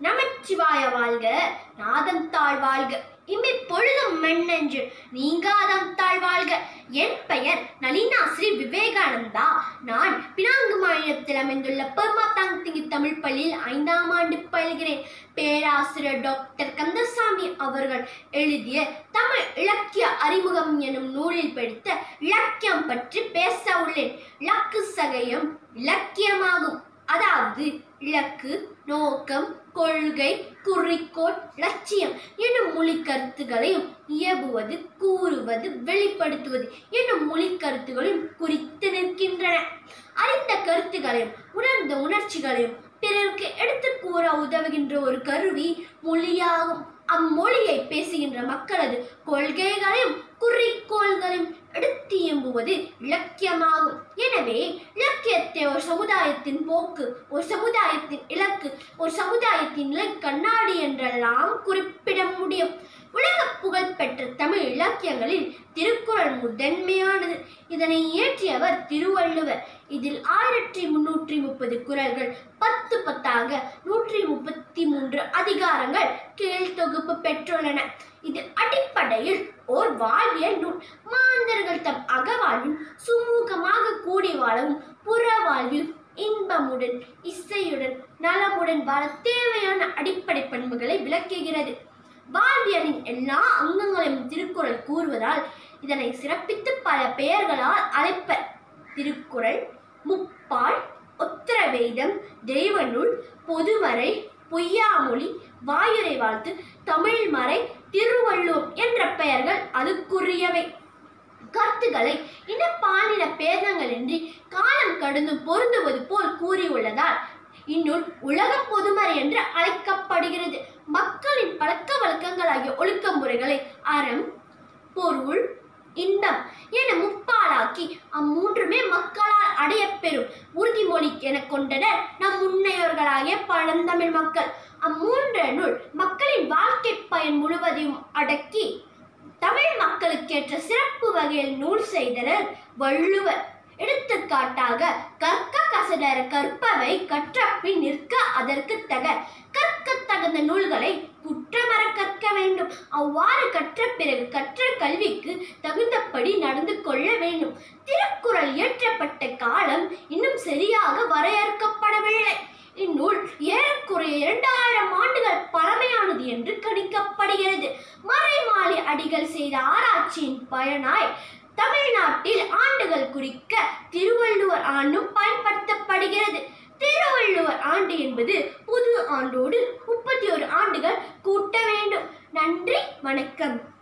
நமச்சிவாய வாழ்க நாதம் தாழ் வாழ்க இம்மை பொழுதும் மென்னென்று நீங்காதம் தாழ் வாழ்க என் பெயர் நளினா ஸ்ரீ விவேகானந்தா நான் பினாங்கு மாநிலத்தில் அமைந்துள்ள பெர்மாத்தாங்திங்கி தமிழ் பள்ளியில் ஐந்தாம் ஆண்டு பயில்கிறேன் பேராசிரியர் டாக்டர் கந்தசாமி அவர்கள் எழுதிய தமிழ் இலக்கிய அறிமுகம் எனும் நூலில் படித்த இலக்கியம் பற்றி பேச உள்ளேன் இலக்கு சகயம் இலக்கியமாகும் அதாவது இலக்கு நோக்கம் கொள்கை குறிக்கோள் லட்சியம் என்னும் மொழி கருத்துகளையும் இயம்புவது கூறுவது வெளிப்படுத்துவது என்னும் மொழி கருத்துகளையும் குறித்து நிற்கின்றன அறிந்த கருத்துகளையும் உணர்ந்த உணர்ச்சிகளையும் பிறருக்கு எடுத்துக் கூற உதவுகின்ற ஒரு கருவி மொழியாகும் அம்மொழியை பேசுகின்ற மக்களது கொள்கைகளையும் குறிக்கோள்களையும் எடுத்து இயம்புவது இலக்கியமாகும் எனவே இலக்கியத்தை ஒரு சமுதாயத்தின் போக்கு ஒரு சமுதாயத்தின் இலக்கு ஒரு சமுதாயத்தின் நிலை கண்ணாடி என்றெல்லாம் குறிப்பிட முடியும் உலக புகழ்பெற்ற தமிழ் இலக்கியங்களில் திருக்குறள் முதன்மையானது இதனை இயற்றியவர் திருவள்ளுவர் இதில் ஆயிரத்தி முன்னூற்றி முப்பது குறள்கள் பத்து பத்தாக நூற்றி முப்பத்தி மூன்று அதிகாரங்கள் கீழ் தொகுப்பு பெற்றுள்ளன இது அடிப்படையில் ஓர் வாழ்வியல் நூல் மாந்தர்கள் தம் அகவாழ்வில் சுமூகமாக கூடி வாழவும் புற வாழ்வில் இன்பமுடன் இசையுடன் நலமுடன் வாழ தேவையான அடிப்படை பண்புகளை விளக்குகிறது வாழ்வியலின் எல்லா அங்கங்களையும் திருக்குறள் கூறுவதால் இதனை சிறப்பித்து பல பெயர்களால் அழைப்பர் திருக்குறள் முப்பால் உத்தரவேதம் தெய்வநூல் பொதுமறை பொய்யாமொழி வாயுரை வாழ்த்து தமிழ்மறை திருவள்ளுவம் என்ற பெயர்கள் அதுக்குரியவை கருத்துக்களை இன பாலின பேதங்களின்றி காலம் கடந்து பொருந்துவது போல் கூறியுள்ளதால் இந்நூல் உலக பொதுமறை என்று அழைக்கப்படுகிறது மக்களின் பழக்க வழக்கங்களாகிய ஒழுக்க முறைகளை அறம் பொருள் இன்பம் என முப்பாலாக்கி அம்மூன்றுமே மக்களால் அடையப்பெறும் உறுதிமொழி என கொண்டனர் நம் முன்னையோர்களாகிய பழந்தமிழ் மக்கள் அம்மூன்ற நூல் மக்களின் வாழ்க்கை பயன் முழுவதையும் அடக்கி தமிழ் மக்களுக்கேற்ற சிறப்பு வகையில் நூல் செய்தனர் வள்ளுவர் எடுத்துக்காட்டாக கற்க கசடர கற்பவை கற்றபின் நிற்க அதற்கு தக கற்க தகுந்த நூல்களை குற்றமற கற்க வேண்டும் அவ்வாறு கற்ற பிறகு கற்ற கல்விக்கு தகுந்தபடி நடந்து கொள்ள வேண்டும் திருக்குறள் இயற்றப்பட்ட காலம் இன்னும் சரியாக வரையறுக்கப்படவில்லை இந்நூல் ஏறக்குறைய இரண்டாயிரம் ஆண்டுகள் பழமையானது என்று கணிக்கப்படுகிறது மறைமாலி அடிகள் செய்த ஆராய்ச்சியின் பயனாய் தமிழ்நாட்டில் ஆண்டுகள் குறிக்க திருவள்ளுவர் ஆண்டும் பயன்படுத்தப்படுகிறது திருவள்ளுவர் ஆண்டு என்பது புது ஆண்டோடு முப்பத்தி ஒரு ஆண்டுகள் கூட்ட வேண்டும் நன்றி வணக்கம்